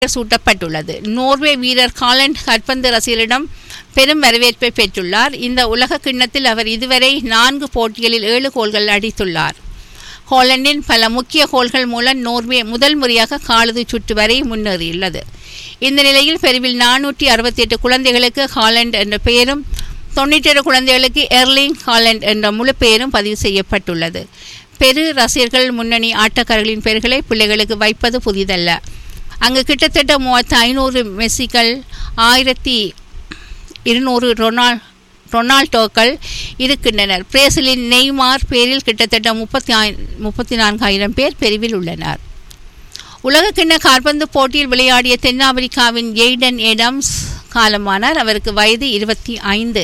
பெயர் சூட்டப்பட்டுள்ளது நோர்வே வீரர் காலண்ட் கற்பந்து ரசிகரிடம் பெரும் வரவேற்பை பெற்றுள்ளார் இந்த உலக கிண்ணத்தில் அவர் இதுவரை நான்கு போட்டிகளில் ஏழு கோல்கள் அடித்துள்ளார் ஹாலண்டின் பல முக்கிய கோல்கள் மூலம் நோர்வே முதல் முறையாக காலது சுற்று வரை முன்னேறியுள்ளது இந்த நிலையில் பெருவில் நானூற்றி அறுபத்தி எட்டு குழந்தைகளுக்கு ஹாலண்ட் என்ற பெயரும் தொண்ணூற்றேழு குழந்தைகளுக்கு எர்லிங் ஹாலண்ட் என்ற முழு பெயரும் பதிவு செய்யப்பட்டுள்ளது பெரு ரசிகர்கள் முன்னணி ஆட்டக்காரர்களின் பெயர்களை பிள்ளைகளுக்கு வைப்பது புதிதல்ல அங்கு கிட்டத்தட்ட மூவாயிரத்து ஐநூறு மெஸ்ஸிகள் ஆயிரத்தி இருநூறு ரொனால் ரொனால்டோக்கள் இருக்கின்றனர் பிரேசிலின் நெய்மார் பேரில் கிட்டத்தட்ட முப்பத்தி முப்பத்தி நான்காயிரம் பேர் பிரிவில் உள்ளனர் உலகக்கிண்ண கால்பந்து போட்டியில் விளையாடிய தென்னாப்பிரிக்காவின் எய்டன் ஏடம்ஸ் காலமானார் அவருக்கு வயது இருபத்தி ஐந்து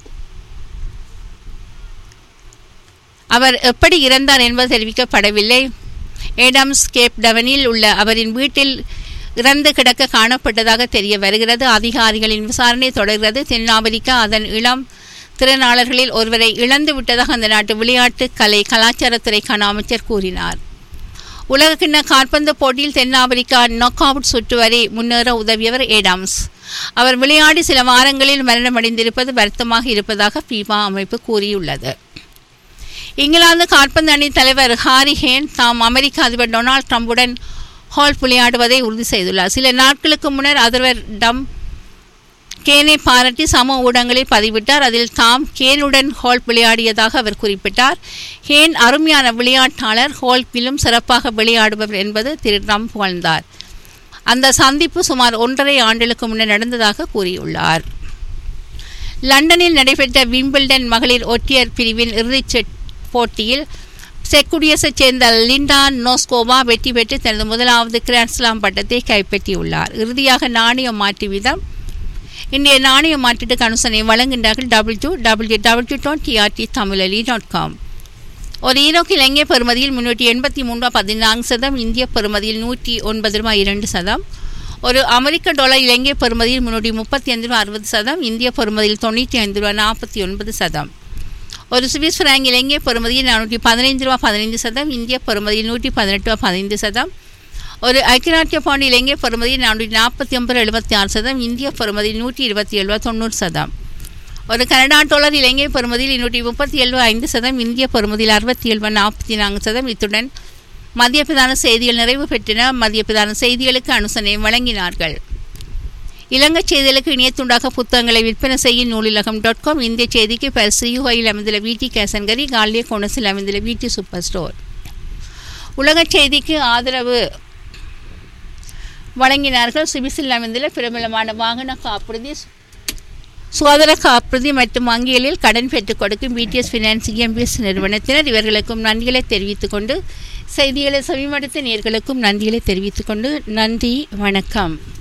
அவர் எப்படி இறந்தார் என்பது தெரிவிக்கப்படவில்லை ஏடம்ஸ் கேப் டவனில் உள்ள அவரின் வீட்டில் இறந்து கிடக்க காணப்பட்டதாக தெரிய வருகிறது அதிகாரிகளின் விசாரணை தொடர்கிறது தென்னாப்பிரிக்கா அதன் இளம் திறனாளர்களில் ஒருவரை இழந்து விட்டதாக அந்த நாட்டு விளையாட்டு கலை கலாச்சாரத்துறைக்கான அமைச்சர் கூறினார் உலகக்கிண்ண கால்பந்து போட்டியில் தென்னாப்பிரிக்கா நாக் அவுட் சுற்று வரை முன்னேற உதவியவர் ஏடாம்ஸ் அவர் விளையாடி சில வாரங்களில் மரணமடைந்திருப்பது வருத்தமாக இருப்பதாக ஃபீஃபா அமைப்பு கூறியுள்ளது இங்கிலாந்து கால்பந்து அணி தலைவர் ஹாரி ஹேன் தாம் அமெரிக்க அதிபர் டொனால்ட் ட்ரம்புடன் ஹால் விளையாடுவதை உறுதி செய்துள்ளார் சில நாட்களுக்கு முன்னர் அதிபர் டம் கேனை பாராட்டி சம ஊடகங்களில் பதிவிட்டார் அதில் தாம் கேனுடன் ஹால் விளையாடியதாக அவர் குறிப்பிட்டார் ஹேன் அருமையான விளையாட்டாளர் ஹால்பிலும் சிறப்பாக விளையாடுபவர் என்பது திரு ட்ரம் புகழ்ந்தார் அந்த சந்திப்பு சுமார் ஒன்றரை ஆண்டுகளுக்கு முன்னர் நடந்ததாக கூறியுள்ளார் லண்டனில் நடைபெற்ற விம்பிள்டன் மகளிர் ஒற்றையர் பிரிவின் இறுதிச் போட்டியில் செக் குடியரசைச் சேர்ந்த லிண்டா நோஸ்கோவா வெற்றி பெற்று தனது முதலாவது கிராண்ட்ஸ்லாம் பட்டத்தை கைப்பற்றியுள்ளார் இறுதியாக நாணய மாற்று வீதம் இன்றைய நாணய மாற்றீட்டுக்கு அனுசரணை வழங்குகின்றார்கள் W W W dot TRT Tamilali dot com ஒரு ஈரோக்கு இலங்கை பெறுமதியில் முன்னூற்றி எண்பத்தி மூணு ரூபா பதினான்கு சதம் இந்திய பெறுமதியில் நூற்றி ஒன்பது ரூபாய் இரண்டு சதம் ஒரு அமெரிக்க டாலர் இலங்கை பெறுமதியில் முன்னூற்றி முப்பத்தி ஐந்து ரூபா அறுபது சதம் இந்திய பெறுமதியில் தொண்ணூற்றி ஐந்து ரூபா நாற்பத்தி ஒன்பது சதம் ஒரு சுவிஸ் ஃப்ராங்க் இலங்கை பெறுமதியில் நானூற்றி பதினைந்து ரூபா பதினைந்து சதம் இந்திய பெறுமதியில் நூற்றி பதினெட்டு ரூபா பதினைந்து சதம் ஒரு ஐக்கியநாட்டிய பவுண்ட் இலங்கை பெறுமதியில் நானூற்றி நாற்பத்தி ஒன்பது எழுபத்தி ஆறு சதம் இந்திய பெறுமதியில் நூற்றி இருபத்தி ஏழு ரூபா தொண்ணூறு சதம் ஒரு கனடா டாலர் இலங்கை பெறுமதியில் நூற்றி முப்பத்தி ஏழு ஐந்து சதம் இந்திய பெறுமதியில் அறுபத்தி ஏழு நாற்பத்தி நான்கு சதம் இத்துடன் மத்திய பிரதான செய்திகள் நிறைவு பெற்றன மத்திய பிரதான செய்திகளுக்கு அனுசரணை வழங்கினார்கள் இலங்கை செய்திகளுக்கு இணையத்துண்டாக புத்தகங்களை விற்பனை செய்யும் நூலிலகம் டாட் காம் இந்திய செய்திக்கு பெர் ஸ்ரீஹோயில் அமைந்துள்ள வீட்டி கேசன்கரி காலிய கோணஸில் அமைந்துள்ள வீட்டி சூப்பர் ஸ்டோர் உலக செய்திக்கு ஆதரவு வழங்கினார்கள் சுவிஸில் அமைந்துள்ள பிரபலமான வாகன காப்புறுதி சுகாதார காப்புறுதி மற்றும் வங்கிகளில் கடன் பெற்றுக் கொடுக்கும் பிடிஎஸ் ஃபினான்ஸ் இஎம்பிஎஸ் நிறுவனத்தினர் இவர்களுக்கும் நன்றிகளை தெரிவித்துக் கொண்டு செய்திகளை செவிமடுத்த நேர்களுக்கும் நன்றிகளை தெரிவித்துக் கொண்டு நன்றி வணக்கம்